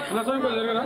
స్వామి కొంచెం జరగరా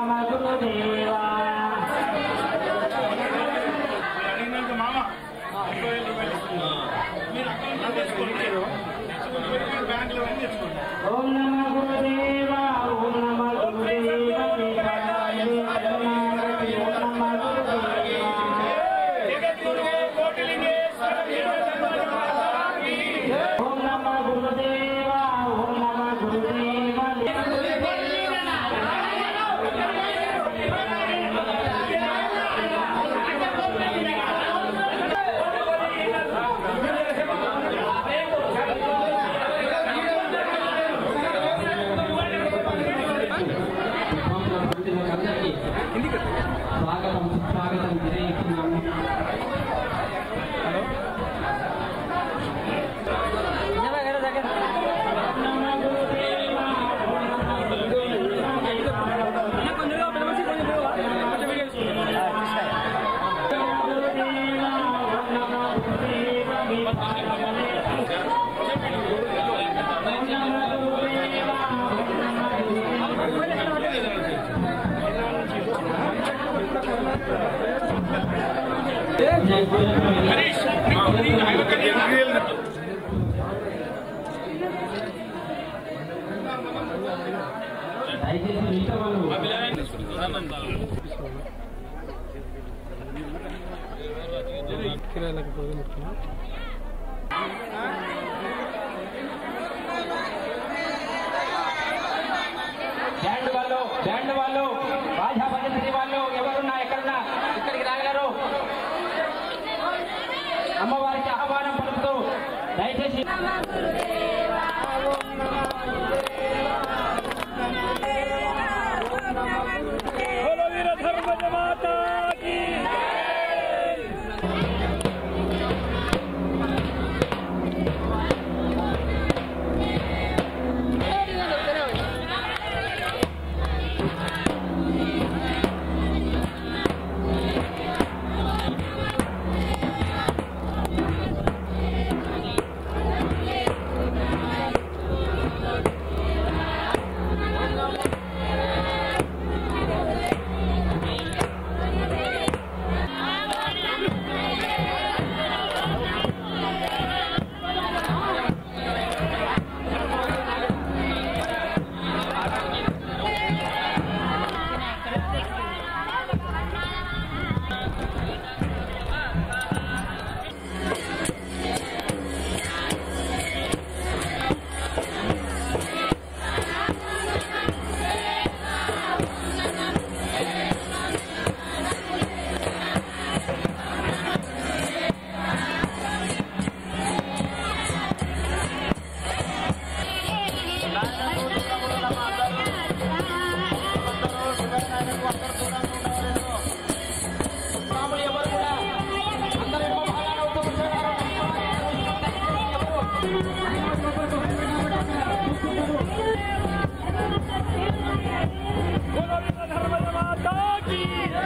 అడిగినాక మామ ఎక్కువ వెళ్ళి వెళ్ళి. మీరు అక్కడ నుంచి తెచ్చుకోండి తెచ్చుకుని వెళ్ళి మీరు బ్యాంకులో వెళ్ళి తెచ్చుకోండి ఓం నమ గురుదేవ ఓం నమ గురుదేవ ఓం నమ గురుదేవ జగద్గురు కోటిలింగేశ్వర వీరభద్రమాతాకి. ఓం నమ గురుదేవ ఓం నమ గురుదేవ స్వాగతం సుస్వాగతం తెలియజేస్తున్నాము దయచేసి మిగతా వాళ్ళు బ్యాండ్ వాళ్ళు బ్యాండ్ వాళ్ళు బాజా భజంత్రి వాళ్ళు ఎవరున్నా ఎక్కడున్నా ఇక్కడికి రాగలరు అమ్మవారికి ఆహ్వానం పలుకుతూ దయచేసి బోలో వీరధర్మమాతాకి. బోలో వీరధర్మమాతాకి.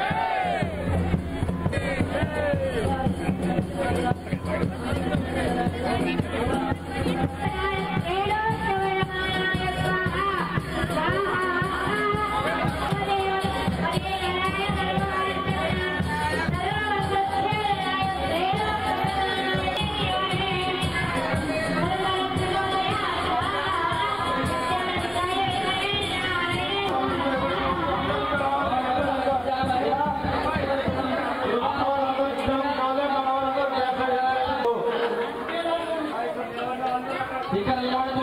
ఇక్కడ నిలబడదు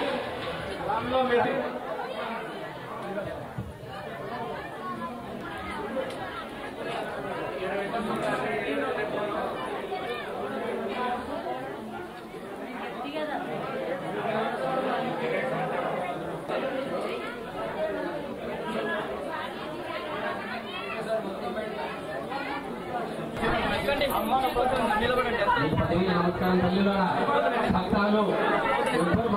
పదవి నమస్కారం తల్లులారా భక్తాలు ఎవ్వరు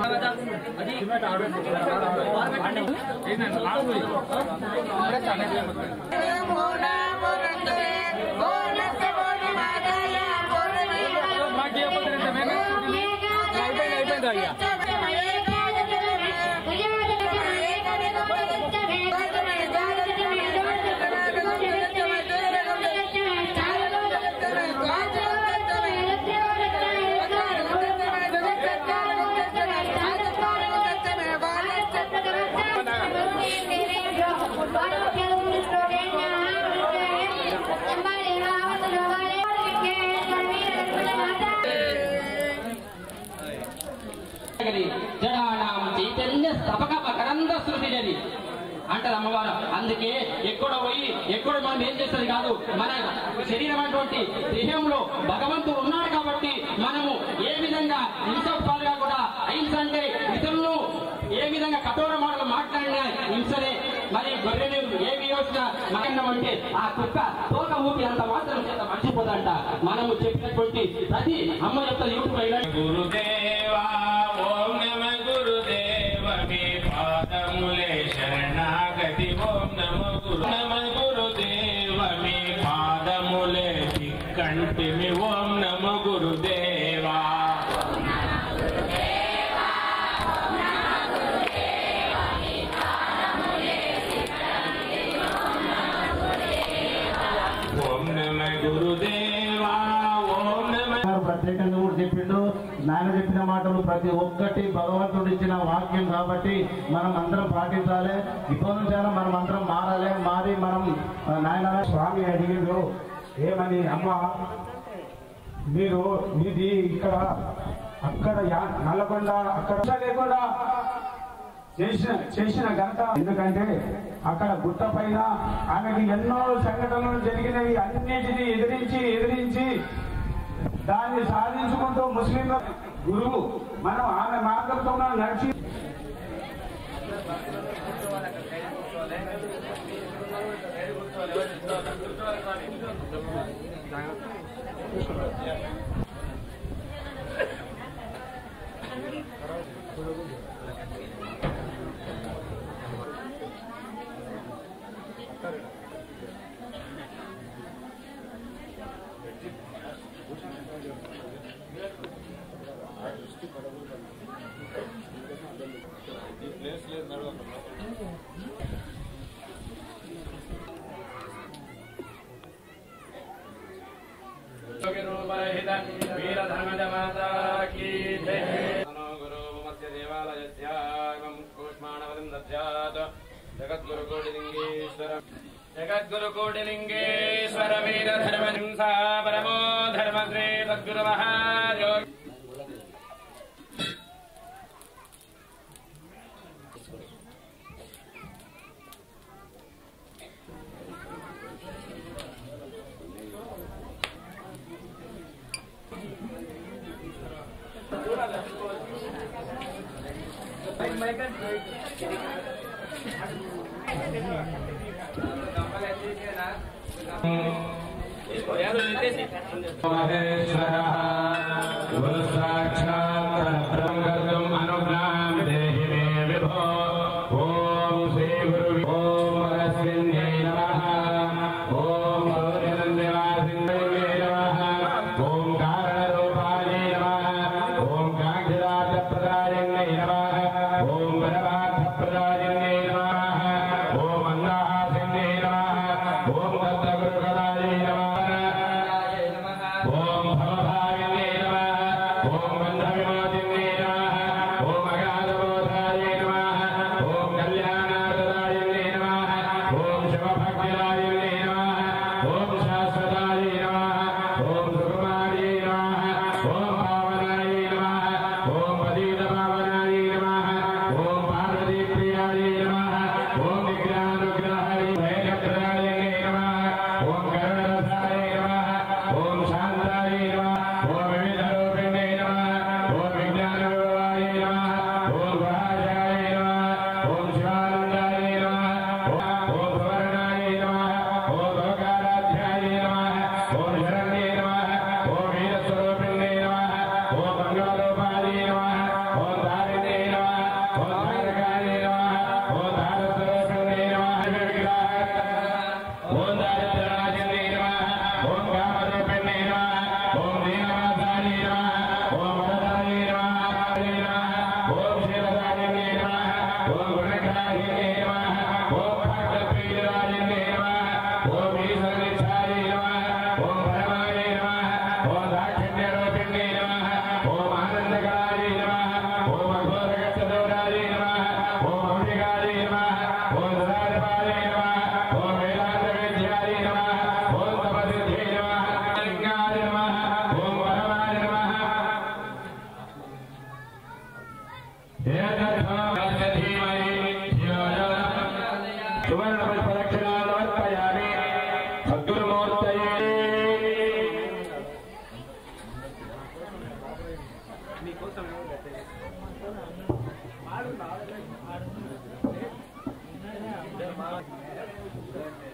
అయిపోయింది అంటది అమ్మవారు అందుకే ఎక్కడ పోయి ఎక్కడ మనం ఏం చేసేది కాదు మన శరీరం అటువంటి దేహంలో భగవంతుడు ఉన్నాడు కాబట్టి మనము ఏ విధంగా హింస పాలుగా కూడా అహింస అంటే ఇతరులను ఏ విధంగా కఠోర మాటలు మాట్లాడినా హింసనే మరి గొర్రెలు ఏమి యోచన మగన్నం అంటే ఆ కుక్క తోక ఊపి అంత మాత్రం చేత మర్చిపోదంట మనము చెప్పినటువంటి ప్రతి అమ్మ యొక్క యూట్యూబ్ గురుదేవా ఓం నమ గురుదేవ మీ పాదములే శరణాగతి ఓం నమ గురు నమ గురుదేవ మీ పాదములే కంటిమి ఓం నమ గురుదేవా ఓం నమ గురుదేవా ఓం నమ గారు ప్రత్యేకంగా కూడా చెప్పిండు నాయన చెప్పిన మాటలు ప్రతి ఒక్కటి భగవంతుడు ఇచ్చిన వాక్యం కాబట్టి మనం అందరం పాటించాలి ఇప్పటి నుంచి అయినా మనం అందరం మారాలి మారి మనం ఆ, నాయన స్వామి అడిగిండు ఏమని అమ్మ మీరు మీది ఇక్కడ అక్కడ యా- నల్లకొండ అక్కడ లేకుండా చేసిన చేసిన ఘనత ఎందుకంటే అక్కడ గుట్ట పైన ఆమెకి ఎన్నో సంఘటనలు జరిగినవి అన్నిటిని ఎదిరించి ఎదిరించి దాన్ని సాధించుకుంటూ ముస్లింల గురువు మనం ఆమె మార్గంతో నడిచి జగద్గురుకోటిలింగేశ్వర వీర ధర్మహింసా పరమో ధర్మశ్రీ సద్గురు మహాయోగి మహేశ్వరः గురు సాక్షాత్ బ్రహ్మగర్గం అనుగ్రహం దేహి మే విభో ఓం శ్రీ గురు ఓం అగస్త్యన్యై నమః ఓం గౌరీనందివాసిన్యై నమః ఓం కారణరూపాయై నమః ఓం కాంక్షిరాజప్రదాయన్యై నమః ఓం వరవార్థప్రదాయన్యై నమః ఓం అంగాహాసిన్యై నమః ఓం దత్తగురుగణాయై నమః ఓం భవభాగిన్యై నమః ఓం బంధవినాశాయ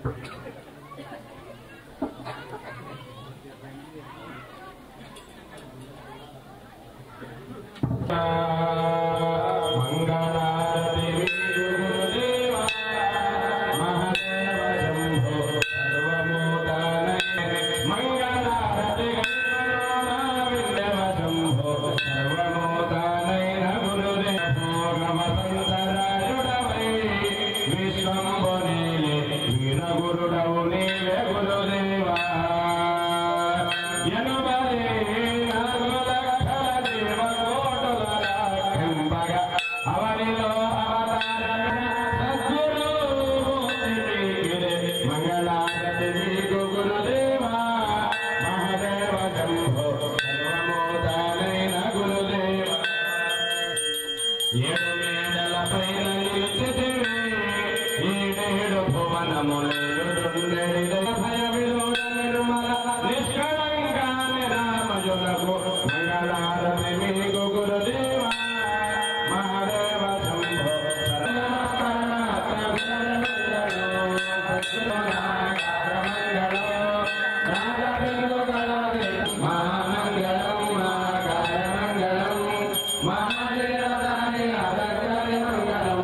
మంగళారతి గురుదేవా మహాదేవ శంభో సర్వమోదానయ మంగళారతి విందవ శంభో సర్వమోదానయ గురుదేవో నమసంతరాయుడవై విశ్వంబునీలే వీరగురుడవు నీవే గురుదేవా ఎనుబడి నాలుగు లక్షల జీవకోటుల రాక్షంబగ అవనిలో అవతారణ సద్గురు మూర్తికిరే మంగళారతి నీకు గురుదేవా మహాదేవ శంభో సర్వమోదానైన గురుదేవా ఏడు మేడల పైన నిలిచితివి ఈడేడు భువనములెరుడుండెడిద భయ విలోడ నిర్మల నిష్కళంక నిరామయులకు మంగళారతి మీకు గురుదేవా మహాదేవ శంభో మహామంగళం మహాకారమంగళం మహాదేవదాని అదగ్రని మంగళం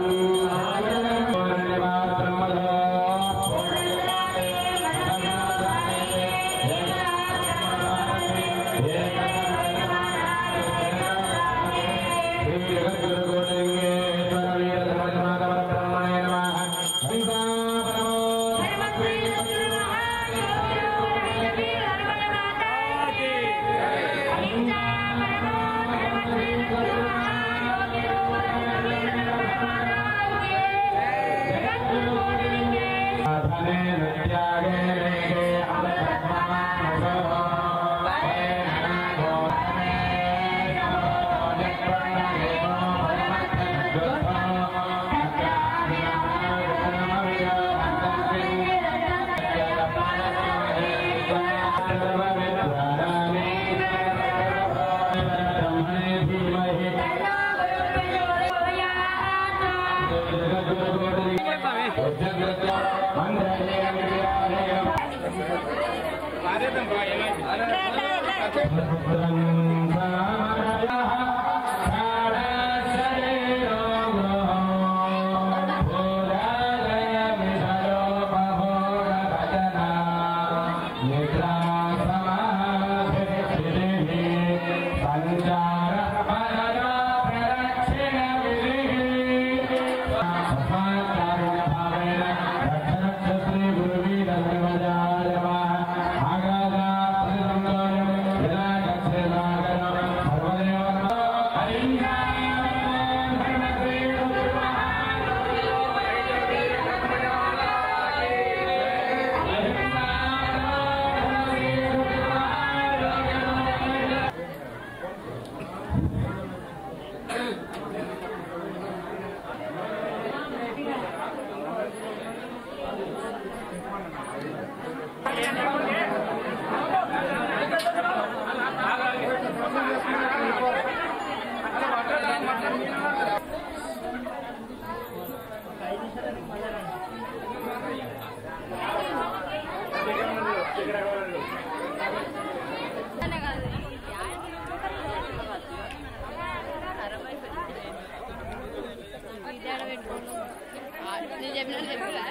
నేను చెప్పిన చెప్పిరా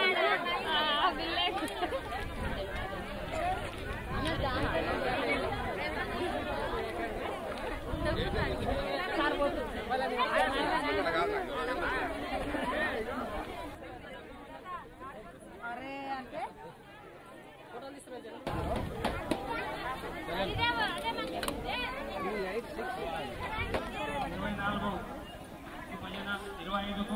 పిల్ల ఇరవై నాలుగు పదిహేను ఇరవై ఐదుకు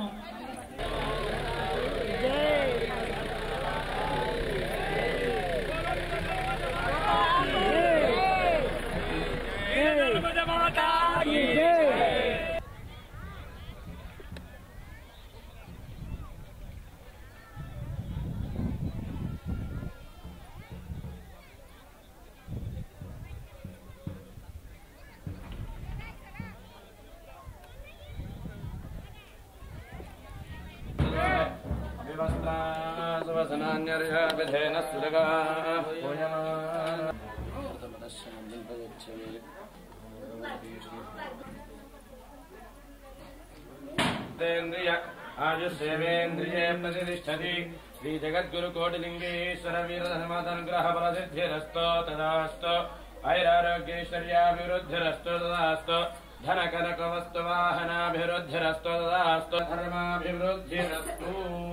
నాణ్యర్యాభిధేన సురగా తేంద్రియ ఆయుషేవేంద్రియే ప్రతిష్టతి శ్రీ జగద్గురుకోటిలింగేశ్వర వీరధర్మాదనుగ్రహ ప్రసిద్ధిరస్తో తదాస్తో ఐరారోగ్యైశ్వర్యాభివృద్ధిరస్తో తదాస్తో ధన కనక వస్తు వాహనాభివృద్ధిరస్తో తదాస్తో ధర్మాభివృద్ధిరస్తు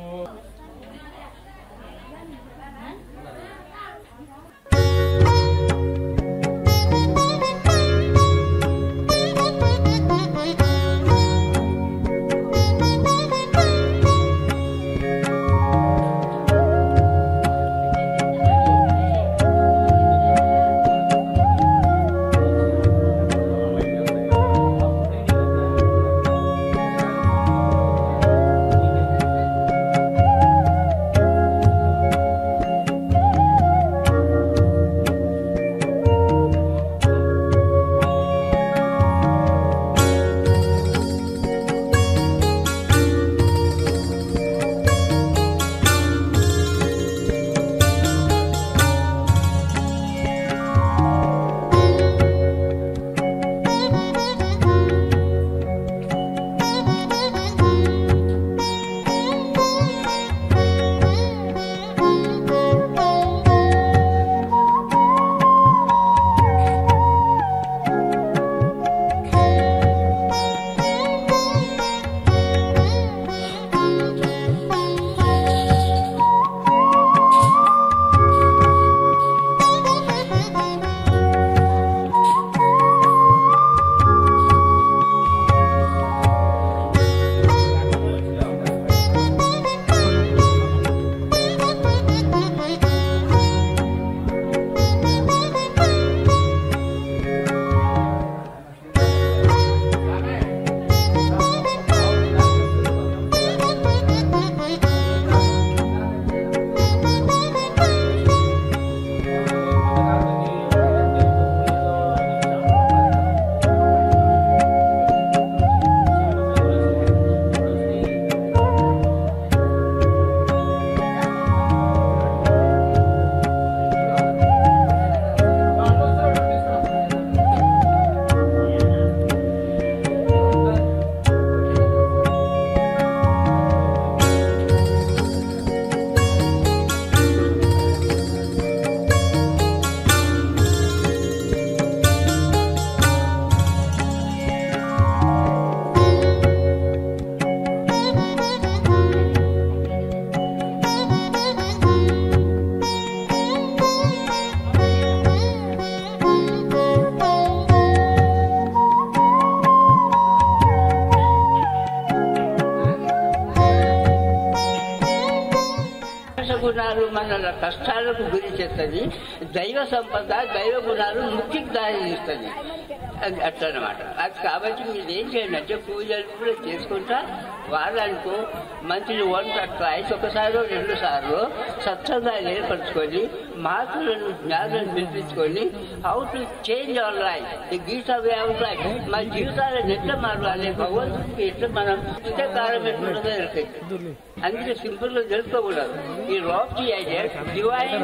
గుణాలు మన కష్టాలకు గురి చేస్తుంది దైవ సంపద దైవ గుణాలు ముక్తికి దారి తీస్తుంది అది అట్లా అనమాట అది కాబట్టి మీరు ఏం చేయండి అంటే పూజలు కూడా చేసుకుంటా వారానికో మంత్లీ వన్ ట్రైస్ ఒకసారి రెండు సార్లు సత్సంగాలు ఏర్పరచుకొని మార్పులను జ్ఞానాన్ని పిలిపించుకొని how to change our life the Gita way our life మన జీవితాలను ఎట్లా మారవాలి భగవంతుడికి ఎట్లా మనం ఇంత కాలం ఎట్లుంటుందో తెలుస్తుంది అందుకే సింపుల్ గా తెలుసుకోకూడదు ఈ రాఫ్టీ ఐడియా డివైన్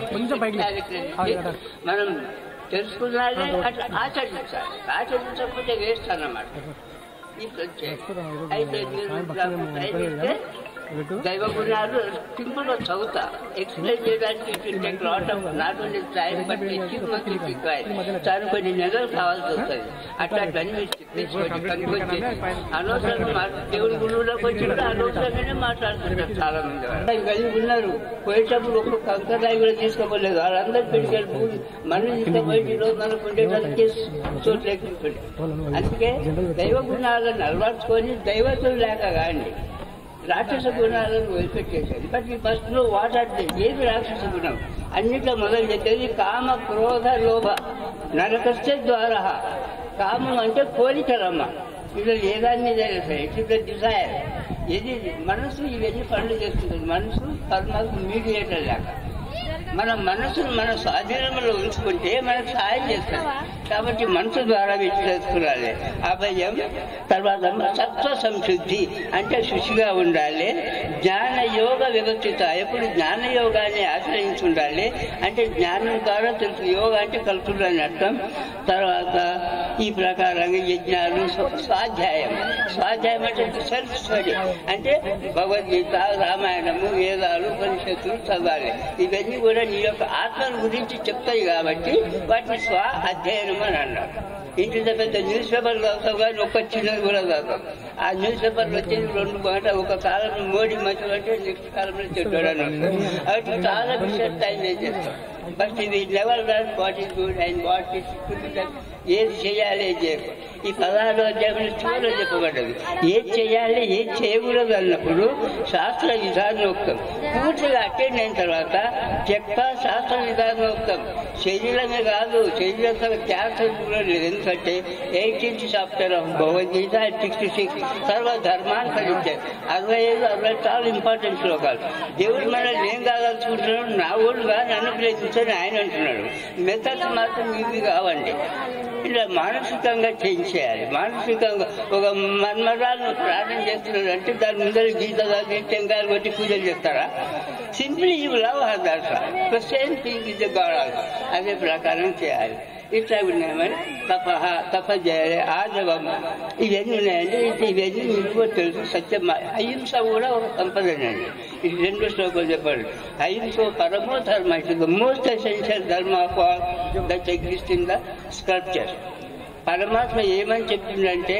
మనం తెలుసుకున్నారే అట్లా ఆచరించాలి ఆచరించకపోతే వేస్ట్ అన్నమాట ఇప్పుడు వచ్చే. అయితే మీరు నాకు ప్రయత్నిస్తే దైవ గుణాలు సింపుల్ గా చదువుతా ఎక్స్ప్లెయిన్ చేయడానికి it take lot of not only time but చాలా కొన్ని నెలలు కావాల్సి వస్తుంది అట్లాంటివన్నీ మీరు తెచ్చుకోండి కనుక్కొచ్చి అనవసరంగా మా- దేవుడి గురువులోకి వచ్చి కూడా అనవసరంగానే మాట్లాడుతుంటారు చాలా మంది వాళ్ళు. కలిగి ఉన్నారు పోయేటప్పుడు ఒక్క కంకరాయి కూడా తీసుకోలేదు వాళ్ళందరూ పెట్టుకెళ్ళి భూమి మనం తీసుకుపోయి ఈరోజు మనకు ఉండే వాళ్ళకి చోటు లేకుండా అందుకే దైవ గుణాలను అలవర్చుకొని దైవతులు లేక కానీ రాక్షస గుణాలను వదిలిపెట్టేసేది బట్ ఈ ఫస్ట్ లో వాట్ ఆర్ ఏది రాక్షస గుణం అన్నిట్లో మొదలు చెప్పేది కామ క్రోధ లోభ నరకస్య ద్వారా కామం అంటే కోరికలమ్మ ఇది ఏదాన్ని ఇట్ ఇస్ ద డిజైర్ ఇది మనసు ఇవన్నీ పనులు చేస్తుంది మనసు పరమాత్మ మీడియేటర్ లాగా మన మనసును మన స్వాధీనంలో ఉంచుకుంటే మనకు సహాయం చేస్తుంది కాబట్టి మనసు ద్వారా వీటి తెలుసుకోవాలి అభయం తర్వాత సత్వ సంశుద్ధి అంటే శుచిగా ఉండాలి జ్ఞాన యోగ వ్యవస్థిత ఎప్పుడు జ్ఞాన యోగాన్ని ఆశ్రయించి ఉండాలి అంటే జ్ఞానం ద్వారా తెలుసు యోగ అంటే కలుపుడు అని అర్థం తర్వాత ఈ ప్రకారంగా యజ్ఞాలు స్వ- స్వాధ్యాయం స్వాధ్యాయం అంటే సెల్ఫ్ స్టడీ అంటే భగవద్గీత రామాయణము వేదాలు ఉపనిషత్తులు చదవాలి ఇవన్నీ కూడా నీ యొక్క ఆత్మ గురించి చెప్తాయి కాబట్టి వాటిని స్వ అధ్యయనం అని అన్నారు ఇంటి పెద్ద న్యూస్ పేపర్ చదువుతావు కానీ ఒక్క చిన్నది కూడా చదువుతాం ఆ న్యూస్ పేపర్ వచ్చేది రెండు మాట ఒక కాలంలో మోడీ మంచి అంటే నెక్స్ట్ కాలంలో చెడ్డాడు అని వస్తుంది అవి చాలా విషయం టైం వేస్ట్ చేస్తాం బట్ ఇది level than what is good and what is ఏది చేయాలి ఏది చేయకూడదు ఈ పదహారు అధ్యాయంలో చివరిలో చెప్పబడ్డది ఏది చేయాలి ఏది చేయకూడదు అన్నప్పుడు శాస్త్ర విధానోక్తం పూర్తిగా అటెండ్ అయిన తర్వాత చెక్క శాస్త్ర విధానోక్తం శరీరమే కాదు శరీరం క్యాన్సర్ కూడా లేదు ఎందుకంటే eighteenth chapter of Bhagavad Gita sixty six సర్వ ధర్మాన్ని ఫలించారు అరవై ఐదు అరవై చాలా ఇంపార్టెంట్ శ్లోకాలు దేవుడు మనల్ని ఏం కాదలుచుకుంటున్నాడు నా ఓళ్ళు కానీ నన్ను ప్రయత్నించని ఆయన అంటున్నాడు మెథడ్స్ మాత్రం ఇవి కావండి ఇలా మానసికంగా చేంజ్ చేయాలి మానసికంగా ఒక మన్మరాలను ప్రార్థన చేస్తున్నారు అంటే దాని ముందర గీత దాని టెంకాయలు కొట్టి పూజలు చేస్తారా సింప్లీ యూ లవ్ హర్ దర్శ same thing is God also అదే ప్రకారం చేయాలి ఇట్లా ఉన్నాయని తప తప చేయాలి ఆజవం ఇవన్నీ ఉన్నాయండి ఇది ఇవన్నీ మీకు కూడా తెలుసు సత్యం అహింస కూడా ఒక సంపదనండి ఇది రెండు శ్లోకాలు చెప్పాడు అహింస పరమో ధర్మ it the most essential dharma of all that exist in the sculpture పరమాత్మ ఏమని చెప్పిందంటే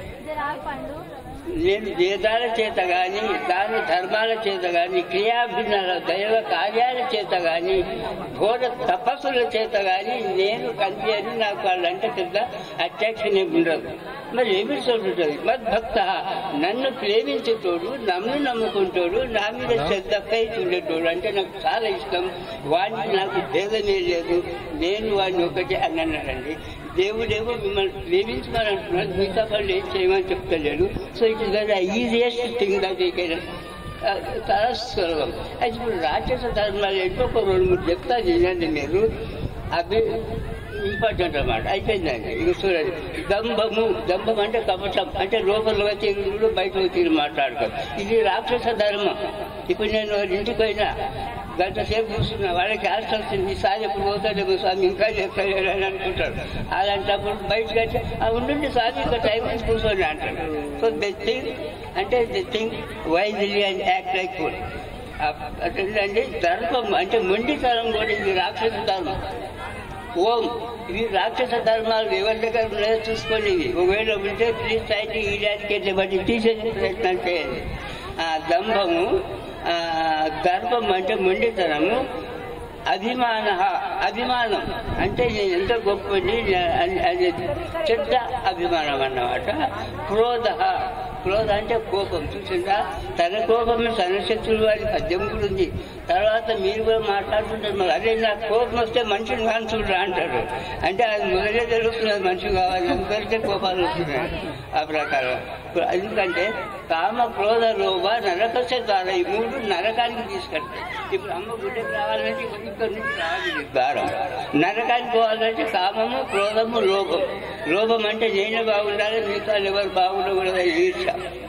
నేను వేదాల చేత గాని దాని ధర్మాల చేత గాని క్రియాభిన్నాల దైవ కార్యాల చేత గాని ఘోర తపస్సుల చేత గాని నేను కలిపి అని నాకు వాళ్ళంటే పెద్ద అట్రాక్షన్ ఏమి ఉండదు మరి ఏమి చదువుతుంది మద్భక్త నన్ను ప్రేమించేటోడు నన్ను నమ్ముకుంటాడు నా మీద శ్రద్ధపై ఉండేటోడు అంటే నాకు చాలా ఇష్టం వాడిని నాకు భేదమే లేదు నేను వాడిని ఒకటి అని అన్నాడండి దేవుడేమో మిమ్మల్ని ప్రేమించమని అంటున్నాడు మిగతా వాళ్ళు ఏం చేయమని చెప్తలేడు so it is the easiest thing that ఈ కెన్ చాలా సులభం అయితే ఇప్పుడు రాక్షస ధర్మాలు ఏంటో ఒక రెండు మూడు చెప్తా చేయండి మీరు అవి ఇంపార్టెంట్ అన్నమాట అయిపోయిందండి ఇక చూడండి దంభము దంభం అంటే కపటం అంటే లోపల వచ్చి ఎగురుడు బయట వచ్చి మాట్లాడుకో ఇది రాక్షస ధర్మం ఇప్పుడు నేను వాళ్ళ ఇంటికి పోయినా గంట సేపు కూర్చున్నా వాళ్ళకి ఆశ వస్తుంది ఈసారి ఎప్పుడు పోతాడేమో స్వామి ఇంకా చెప్తాడు అని అనుకుంటాడు అలాంటప్పుడు బయటకు వచ్చి ఆ ఉండండి స్వామి ఇంకా టైం వేసి కూర్చోండి అంటాడు సో ద థింగ్ అంటే the thing wisely and act like food అదేంటంటే ధర్మం అంటే మొండితనం కూడా ఇది రాక్షస ధర్మం ఓం ఇవి రాక్షస ధర్మాలు ఎవరి దగ్గర ఉన్నాయో చూసుకోండి ఇవి ఒకవేళ ఉంటే ప్లీజ్ సైట్ ఈ రాజకీయ బట్టి తీసేసే ప్రయత్నం చేయండి ఆ దంభము ఆ, గర్భం అంటే మొండితనము అభిమాన అభిమానం అంటే నేను ఎంత గొప్పని అది చెడ్డ అభిమానం అన్నమాట క్రోధ క్రోధ అంటే కోపం చూసిందా తన కోపం తన శత్రువు వారి పద్యం కూడా ఉంది తర్వాత మీరు కూడా మాట్లాడుతుంటారు మరి అదే నాకు కోపం వస్తే మనిషిని కానీ చూడరా అంటారు అంటే అది మొదలే తెలుస్తున్నది మనిషి కావాలి అందరికీ కోపాలు వస్తున్నాయి ఆ ప్రకారం ఎందుకంటే కామ క్రోధ లోభ నరకస ద్వారా ఈ మూడు నరకానికి తీసుకెళ్తాయి ఇప్పుడు అమ్మ గుడ్డకి రావాలంటే ఇక్కడ నుంచి రావాలి ఈ ద్వారం నరకానికి పోవాలంటే కామము క్రోధము లోభం లోభం అంటే నేనే బాగుండాలి మిగతా ఎవరు బాగుండకూడదు ఈర్ష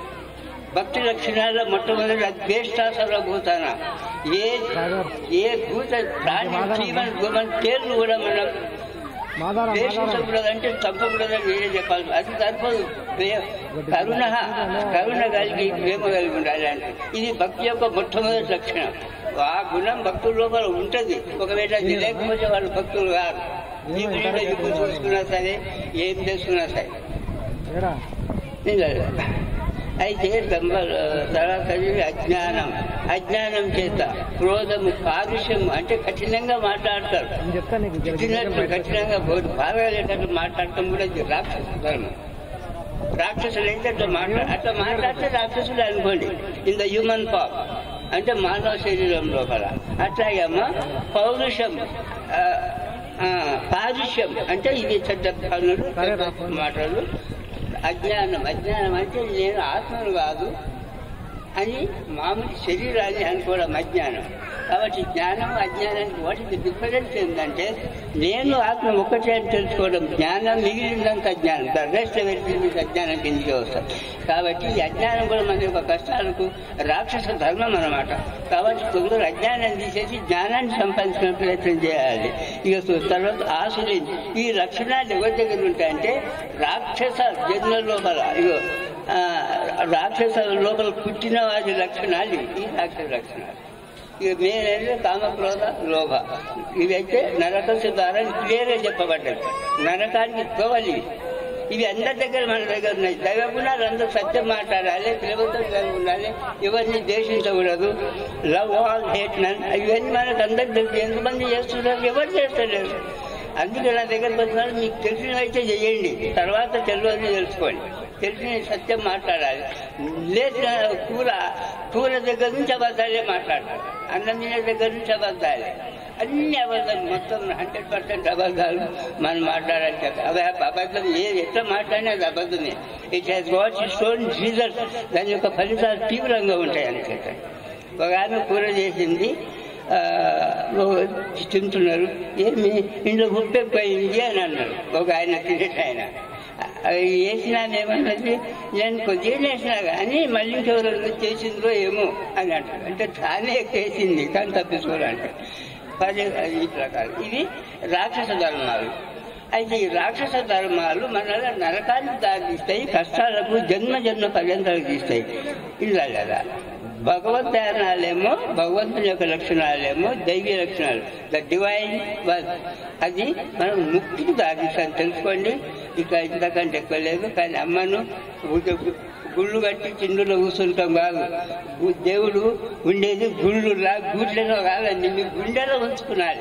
భక్తి లక్షణాల్లో మొట్టమొదటి అద్వేష్ట సర్వభూతాన ఏ ఏ భూత ప్రాణి జీవన గుమన్ పేర్లు కూడా మనం ద్వేషించకూడదంటే చంపకూడదని నేనే చెప్పాలి అది సరిపోదు ప్రే- కరుణ కరుణ కలిగి ప్రేమ కలిగి ఉండాలి అంటే ఇది భక్తి యొక్క మొట్టమొదటి లక్షణం ఆ గుణం భక్తుల లోపల ఉంటుంది ఒకవేళ అది లేకపోతే వాళ్ళు భక్తులు కాదు జీవితంలో ఇప్పుడు చూసుకున్నా సరే ఏం చేసుకున్నా సరే నిజమే. అయితే దంభ తర్వాత అజ్ఞానం అజ్ఞానం చేత క్రోధము పారుష్యము అంటే కఠినంగా మాట్లాడతారు కఠినట్లు కఠినంగా బోధ బాగాలేటట్టు మాట్లాడటం కూడా ఇది రాక్షస ధర్మం రాక్షసులు అయితే అట్లా మాట్లా అట్లా మాట్లాడితే రాక్షసులు అనుకోండి ఇన్ ద హ్యూమన్ పాప్ అంటే మానవ శరీరం లోపల అట్లాగే అమ్మ పౌరుషం ఆ, ఆ, పారుష్యం అంటే ఇది చెడ్డ పనులు చెడ్డ మాటలు అజ్ఞానం అజ్ఞానం అంటే నేను ఆత్మను కాదు అని మామూలు శరీరాన్ని అనుకోవడం అజ్ఞానం కాబట్టి జ్ఞానం అజ్ఞానానికి వాటికి డిఫరెన్స్ ఏంటంటే నేను ఆత్మ ఒకటే అని తెలుసుకోవడం జ్ఞానం మిగిలిందంత అజ్ఞానం ద రెస్ట్ ఎవరిథింగ్ అజ్ఞానం కిందికి వస్తాం కాబట్టి ఈ అజ్ఞానం కూడా మన యొక్క కష్టాలకు రాక్షస ధర్మం అన్నమాట కాబట్టి కొందరు అజ్ఞానాన్ని తీసేసి జ్ఞానాన్ని సంపాదించుకునే ప్రయత్నం చేయాలి ఇక తర్వాత ఆశలు ఈ లక్షణాలు ఎవరి దగ్గర ఉంటాయంటే రాక్షస జన్మ లోపల ఇగో ఆ, రాక్షస లోపల పుట్టిన వారి లక్షణాలు ఇవి. ఈ రాక్షస లక్షణాలు ఇక మేనంటే కామక్రోధ లోభ ఇవైతే నరక ద్వారా క్లియర్గా చెప్పబడ్డది నరకానికి తోవలి ఇవి. ఇవి అందరి దగ్గర మన దగ్గర ఉన్నాయి దైవ గుణాలు అందరూ సత్యం మాట్లాడాలి ప్రేమతో కలిగి ఉండాలి ఎవరిని ద్వేషించకూడదు లవ్ ఆల్ హేట్ నన్ ఇవన్నీ మనకు అందరికి తెలుసు ఎంతమంది చేస్తున్నారు ఎవరు చేస్తలేరు అందుకే నా దగ్గరకు వచ్చినారు మీకు తెలిసినవైతే చేయండి తర్వాత తెలియదు తెలుసుకోండి తెలిసిన సత్యం మాట్లాడాలి లేచిన కూర కూర దగ్గర నుంచి అబద్ధాలే మాట్లాడాలి అన్నం తినే దగ్గర నుంచి అబద్ధాలే అన్ని అబద్ధాలు మొత్తం హండ్రెడ్ పర్సెంట్ అబద్ధాలు మనం మాట్లాడాలి కదా అవి అబద్ధం ఏ ఎట్లా మాట్లాడినా అది అబద్ధమే it has what stone result దాని యొక్క ఫలితాలు తీవ్రంగా ఉంటాయి అంతే ఒక ఆమె కూర చేసింది ఆ, ఓ తింటున్నారు ఏమి ఇంట్లో ఉప్పు ఎక్కువైంది అని అన్నారు ఒక ఆయన తినేట ఆయన అవి వేసినా ఏమన్నది నేను కొద్దిగా వేసినా కానీ మళ్ళీ ఇంకెవరు చేసిందో ఏమో అని అంటారు అంటే తానే వేసింది కానీ తప్పించుకోవాలంటే పదే అది ఈ ప్రకారం ఇవి రాక్షస ధర్మాలు అయితే ఈ రాక్షస ధర్మాలు మనల్ని నరకానికి దారితీస్తాయి కష్టాలకు జన్మ జన్మ పర్యంతాలు తీస్తాయి ఇలా కదా భగవద్ ధ్యానాలేమో భగవంతుని యొక్క లక్షణాలేమో దైవీ లక్షణాలు ద డివైన్ వర్క్ అది మనం ముక్తికి దారిస్తాను తెలుసుకోండి ఇక ఇంతకంటే ఎక్కువ లేదు కానీ అమ్మను ఊరికే గుళ్ళు కట్టి చిందులో కూర్చుంటాం కాదు గు- దేవుడు ఉండేది గుళ్ళు లా గుడ్లలో కాదండి మీ గుండెలో ఉంచుకున్నాడు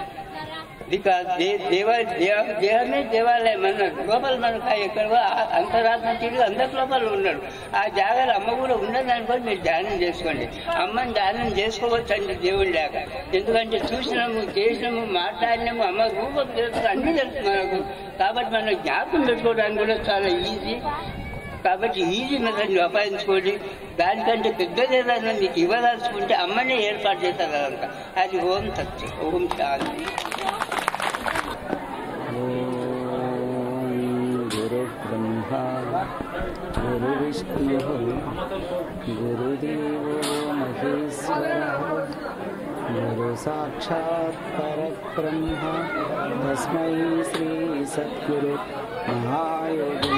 బికాస్ దేవ దేవ- దేహమే దేవాలయం అన్నాడు లోపల మనకు ఎక్కడ అంతరాత్మ తిరిగి అందరి లోపల ఉన్నాడు ఆ జాగాలో అమ్మ కూడా ఉన్నది అనుకోని మీరు ధ్యానం చేసుకోండి అమ్మని ధ్యానం చేసుకోవచ్చు అండి దేవుడి లేక ఎందుకంటే చూసినాము చేసినాము మాట్లాడినాము అమ్మ రూపం తెలుసు అన్ని తెలుసు మనకు కాబట్టి మనం జ్ఞాపకం పెట్టుకోవడానికి కూడా చాలా ఈజీ కాబట్టి ఈజీ మెథడ్ అపాయించుకోండి దానికంటే పెద్దది ఏదైనా మీకు ఇవ్వదలుచుకుంటే అమ్మనే ఏర్పాటు చేస్తారు కనుక అది ఓం సత్యం ఓం శాంతి गुरुब्रह्मा गुरुविष्णुः गुरुदेवो महेश्वरः गुरुसाक्षात् परब्रह्म तस्मै श्रीसद्गुरु महायोगी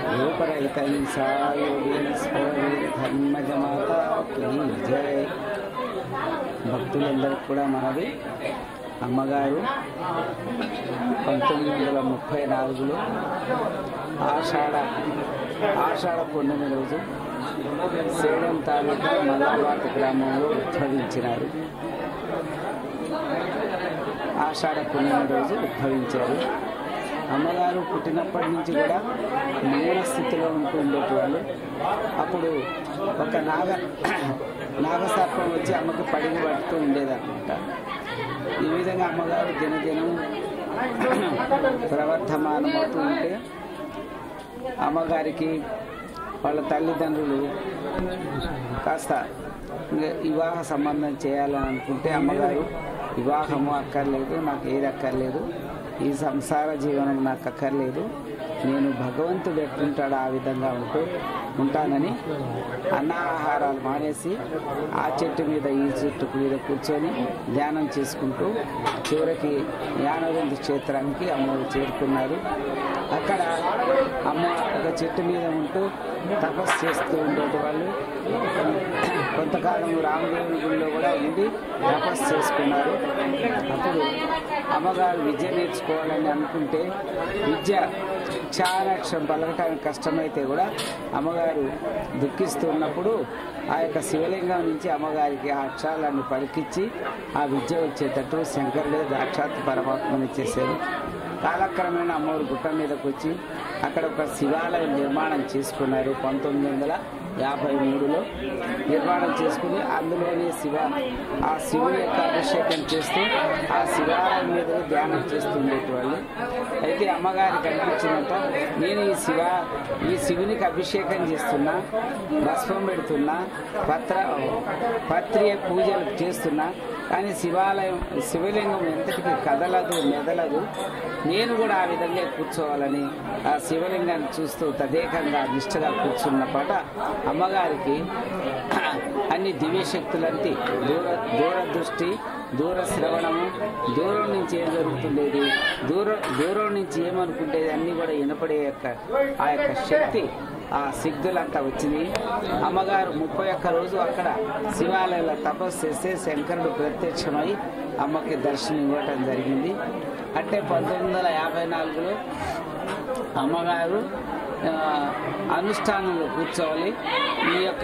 योगरहितहिंसायोगीश्वरी धर्मजमाता की जय భక్తులందరికీ కూడా మనది అమ్మగారు పంతొమ్మిది వందల ముప్పై నాలుగులో ఆషాఢ ఆషాఢ పూర్ణిమ రోజు సేలం తాలూకా మల్లాబాద్ గ్రామంలో ఉద్భవించినారు ఆషాఢ పూర్ణిమ రోజు ఉద్భవించారు అమ్మగారు పుట్టినప్పటి నుంచి కూడా మౌన స్థితిలో ఉంటూ ఉండేటవాళ్ళు అప్పుడు ఒక నాగ నాగసర్పం వచ్చి అమ్మకి పడిన పడుతూ ఉండేదన్నమాట ఈ విధంగా అమ్మగారు దినదినం ప్రవర్ధమానమవుతూ ఉంటే అమ్మగారికి వాళ్ళ తల్లిదండ్రులు కాస్త ఇంకా వివాహ సంబంధం చేయాలని అనుకుంటే అమ్మగారు వివాహము అక్కర్లేదు నాకు ఏది అక్కర్లేదు ఈ సంసార జీవనం నాకు అక్కర్లేదు నేను భగవంతుడు ఎట్లుంటాడో ఆ విధంగా ఉంటూ ఉంటానని అన్నాహారాలు మానేసి ఆ చెట్టు మీద ఈ చెట్టు మీద కూర్చొని ధ్యానం చేసుకుంటూ చివరికి జ్ఞానవంతి క్షేత్రానికి అమ్మవారు చేరుకున్నారు అక్కడ అమ్మ ఒక చెట్టు మీద ఉంటూ తపస్సు చేస్తూ ఉండేటి వాళ్ళు కొంతకాలం రామదేవుని గుడిలో కూడా ఉండి తపస్సు చేసుకున్నారు అప్పుడు అమ్మగారు విద్య నేర్చుకోవాలని అనుకుంటే విద్య చారాక్షరం పలకటానికి కష్టమైతే కూడా అమ్మగారు దుఃఖిస్తూ ఉన్నప్పుడు ఆ యొక్క శివలింగం నుంచి అమ్మగారికి ఆ అక్షరాలన్నీ పలికిచ్చి ఆ విద్య వచ్చేటట్టు శంకరుడే సాక్షాత్ పరమాత్మని చేశారు కాలక్రమేణా అమ్మవారి గుట్ట మీదకి వచ్చి అక్కడ ఒక శివాలయం నిర్మాణం చేసుకున్నారు పంతొమ్మిది వందల యాభై మూడులో నిర్మాణం చేసుకుని అందులోని శివ ఆ శివుని యొక్క అభిషేకం చేస్తూ ఆ శివాలయం మీద ధ్యానం చేస్తుండేటివాళ్ళు అయితే అమ్మగారికి కనిపించినంత నేను ఈ శివ ఈ శివునికి అభిషేకం చేస్తున్నా భస్మం పెడుతున్నా పత్ర పత్రియ పూజలు చేస్తున్నా కానీ శివాలయం శివలింగం ఎంతటికి కదలదు మెదలదు నేను కూడా ఆ విధంగా కూర్చోవాలని ఆ శివలింగాన్ని చూస్తూ తదేకంగా నిష్ఠగా కూర్చున్న పాట అమ్మగారికి అన్ని దివ్యశక్తులంటి దూర దూరదృష్టి దూర శ్రవణము దూరం నుంచి ఏం జరుగుతుండేది దూరం దూరం నుంచి ఏమనుకుంటేది అన్నీ కూడా వినపడే యొక్క ఆ యొక్క శక్తి ఆ సిగ్గులంతా వచ్చింది అమ్మగారు ముప్పై ఒక్క రోజు అక్కడ శివాలయంలో తపస్సు చేస్తే శంకరుడు ప్రత్యక్షమై అమ్మకి దర్శనం ఇవ్వటం జరిగింది అంటే పంతొమ్మిది వందల యాభై నాలుగులో అమ్మగారు ఆ, అనుష్ఠానంలో కూర్చోవాలి ఈ యొక్క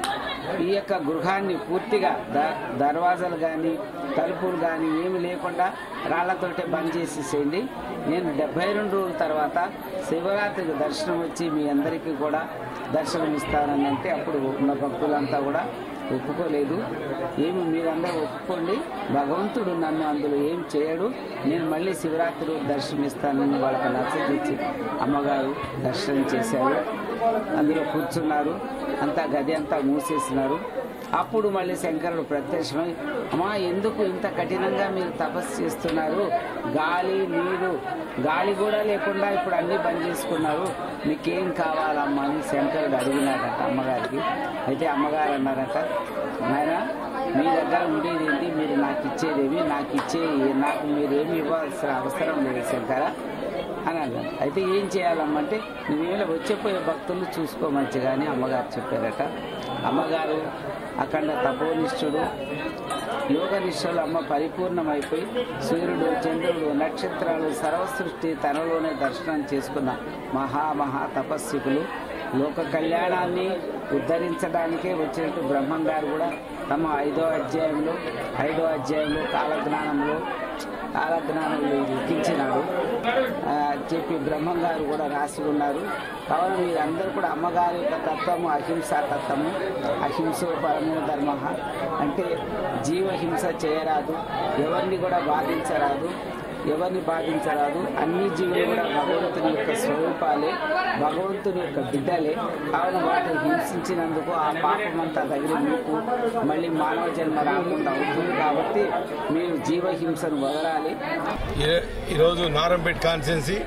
ఈ యొక్క గృహాన్ని పూర్తిగా ద దర్వాజాలు కానీ తలుపులు కానీ ఏమి లేకుండా రాళ్లతోటే బంద్ చేసేసేయండి నేను డెబ్బై రెండు రోజుల తర్వాత శివరాత్రికి దర్శనం వచ్చి మీ అందరికీ కూడా దర్శనం ఇస్తానని అంటే అప్పుడు ఉన్న భక్తులంతా కూడా ఒప్పుకోలేదు ఏమి మీరందరూ ఒప్పుకోండి భగవంతుడు నన్ను అందులో ఏం చేయడు నేను మళ్ళీ శివరాత్రి రోజు దర్శనం ఇస్తానని వాళ్ళకి నచ్చగించి అమ్మగారు దర్శనం చేశారు అందులో కూర్చున్నారు అంతా గది అంతా మూసేసినారు అప్పుడు మళ్ళీ శంకరుడు ప్రత్యక్షమై అమ్మా ఎందుకు ఇంత కఠినంగా మీరు తపస్సు చేస్తున్నారు గాలి నీరు గాలి కూడా లేకుండా ఇప్పుడు అన్ని బంద్ చేసుకున్నారు మీకేం కావాలమ్మా అని శంకరుడు అడిగినాడట అమ్మగారికి అయితే అమ్మగారు అన్నారట నాయన మీ దగ్గర ఉండేది ఏంటి మీరు నాకు ఇచ్చేదేమి నాకు ఇచ్చే నాకు మీరేమి ఇవ్వాల్సిన అవసరం లేదు శంకర అని అన్నాడు అయితే ఏం చేయాలమ్మంటే నువ్వేమైనా వచ్చేపోయే భక్తులు చూసుకో మంచిగాని అమ్మగారు చెప్పారట అమ్మగారు అఖండ తపోనిష్ఠుడు యోగనిష్ఠులు అమ్మ పరిపూర్ణమైపోయి సూర్యుడు చంద్రుడు నక్షత్రాలు సర్వసృష్టి తనలోనే దర్శనం చేసుకున్న మహా మహా తపస్వికులు లోక కళ్యాణాన్ని ఉద్ధరించడానికే వచ్చినట్టు బ్రహ్మం గారు కూడా తమ ఐదో అధ్యాయంలో ఐదో అధ్యాయంలో కాలజ్ఞానంలో కాలజ్ఞానంలో లిఖించినాడు ఆ, చెప్పి బ్రహ్మం గారు కూడా రాసి ఉన్నారు కావున మీరందరూ కూడా అమ్మగారి యొక్క తత్వము అహింసా తత్వము అహింసో పరమో ధర్మ అంటే జీవహింస చేయరాదు ఎవరిని కూడా బాధించరాదు ఎవరిని బాధించరాదు అన్ని జీవులు కూడా భగవంతుని యొక్క స్వరూపాలే భగవంతుని యొక్క బిడ్డలే కావున వాటిని హింసించినందుకు ఆ పాపం అంతా తగిలి మీకు మళ్ళీ మానవ జన్మ రాకుండా అవుతుంది కాబట్టి మీరు జీవహింసను వదలాలి ఈ- ఈరోజు నారంపేట్ కాన్స్టెన్సీ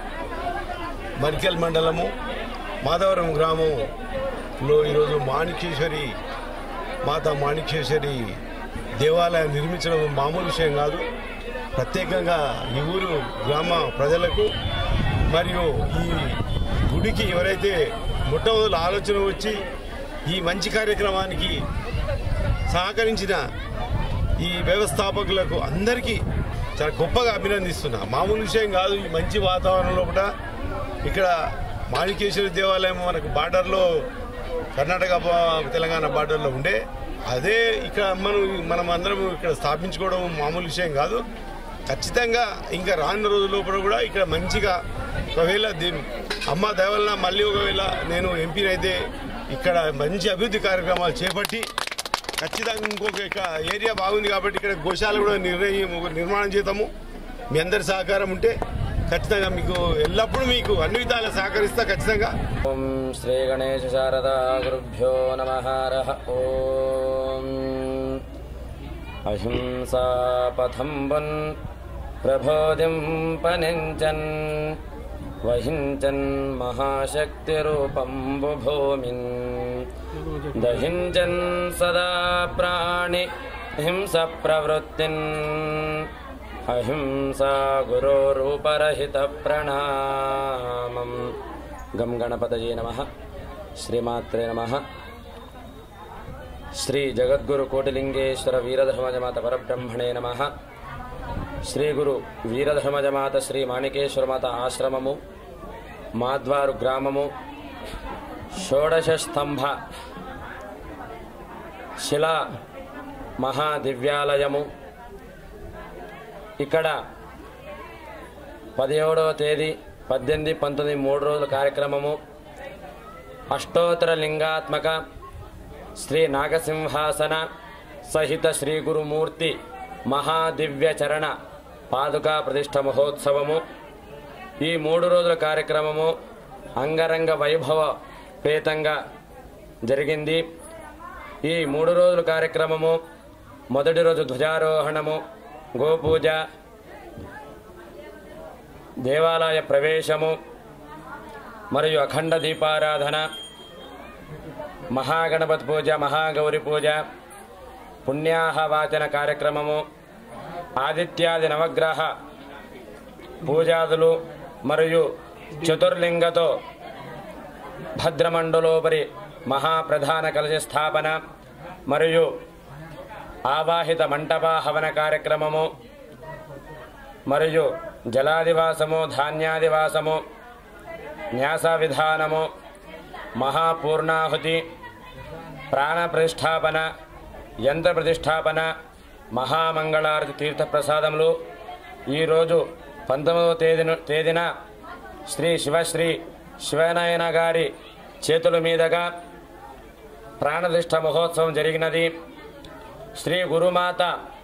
మరికెల్ మండలము మాధవరం గ్రామంలో ఈరోజు మాణికేశ్వరి మాతా మాణికేశ్వరి దేవాలయం నిర్మించడం మామూలు విషయం కాదు ప్రత్యేకంగా ఈ ఊరు గ్రామ ప్రజలకు మరియు ఈ గుడికి ఎవరైతే మొట్టమొదటి ఆలోచన వచ్చి ఈ మంచి కార్యక్రమానికి సహకరించిన ఈ వ్యవస్థాపకులకు అందరికీ చాలా గొప్పగా అభినందిస్తున్నా మామూలు విషయం కాదు ఈ మంచి వాతావరణంలో కూడా ఇక్కడ మాణికేశ్వరి దేవాలయం మనకు బార్డర్లో కర్ణాటక బా- తెలంగాణ బార్డర్లో ఉండే అదే ఇక్కడ మనం మనం అందరం ఇక్కడ స్థాపించుకోవడం మామూలు విషయం కాదు ఖచ్చితంగా ఇంకా రానున్న రోజుల్లో కూడా ఇక్కడ మంచిగా ఒకవేళ దీని అమ్మ దయవలన మళ్ళీ ఒకవేళ నేను ఎంపీనైతే ఇక్కడ మంచి అభివృద్ధి కార్యక్రమాలు చేపట్టి ఖచ్చితంగా ఇంకొక ఇక ఏరియా బాగుంది కాబట్టి ఇక్కడ గోశాల కూడా నిర్ణయం నిర్మాణం చేద్దాము మీ అందరి సహకారం ఉంటే ఖచ్చితంగా మీకు ఎల్లప్పుడూ మీకు అన్ని విధాలా సహకరిస్తా ఖచ్చితంగా ఓం శ్రీ గణేశ శారదా గురుభ్యో నమ హరః ఓం అహింసాపథం వన్ ప్రబోధిం పనించన్ వహించన్ మహాశక్తిరూపం బుభూమిన్ దహించన్ సదా ప్రాణి హింస ప్రవృత్తిన్ అహింసా గురోరూపరహిత ప్రణామం గం గణపతయే నమ శ్రీమాత్రే నమ శ్రీ జగద్గురు కోటిలింగేశ్వర వీరధర్మజమాత పరబ్రహ్మణే నమ శ్రీ గురు వీరధర్మజమాత శ్రీ మాణికేశ్వరమాత ఆశ్రమము మాద్వారు గ్రామము షోడశ స్తంభ శిలా మహాదివ్యాలయము ఇక్కడ పదిహేడవ తేదీ పద్దెనిమిది పంతొమ్మిది మూడు రోజుల కార్యక్రమము అష్టోత్తర లింగాత్మక శ్రీ నాగసింహాసన సహిత శ్రీ గురుమూర్తి మహాదివ్య చరణ పాదుకా ప్రతిష్ఠ మహోత్సవము ఈ మూడు రోజుల కార్యక్రమము అంగరంగ వైభవ పేతంగా జరిగింది ఈ మూడు రోజుల కార్యక్రమము మొదటి రోజు ధ్వజారోహణము గోపూజ దేవాలయ ప్రవేశము మరియు అఖండ దీపారాధన మహాగణపతి పూజ మహాగౌరి పూజ పుణ్యాహవాచన కార్యక్రమము ఆదిత్యాది నవగ్రహ పూజాదులు మరియు చతుర్లింగతో భద్రమండలోపరి మహాప్రధాన కలశ స్థాపన మరియు ఆవాహిత మంటప హవన కార్యక్రమము మరియు జలాదివాసము ధాన్యాదివాసము న్యాస విధానము మహాపూర్ణాహుతి ప్రాణ ప్రతిష్టాపన యంత్ర ప్రతిష్టాపన మహామంగళారతి తీర్థ ప్రసాదములు ఈరోజు పంతొమ్మిదవ తేదీన తేదీన శ్రీ శివశ్రీ శివనాయన గారి చేతుల మీదుగా ప్రాణదిష్ట మహోత్సవం జరిగినది శ్రీ గురుమాత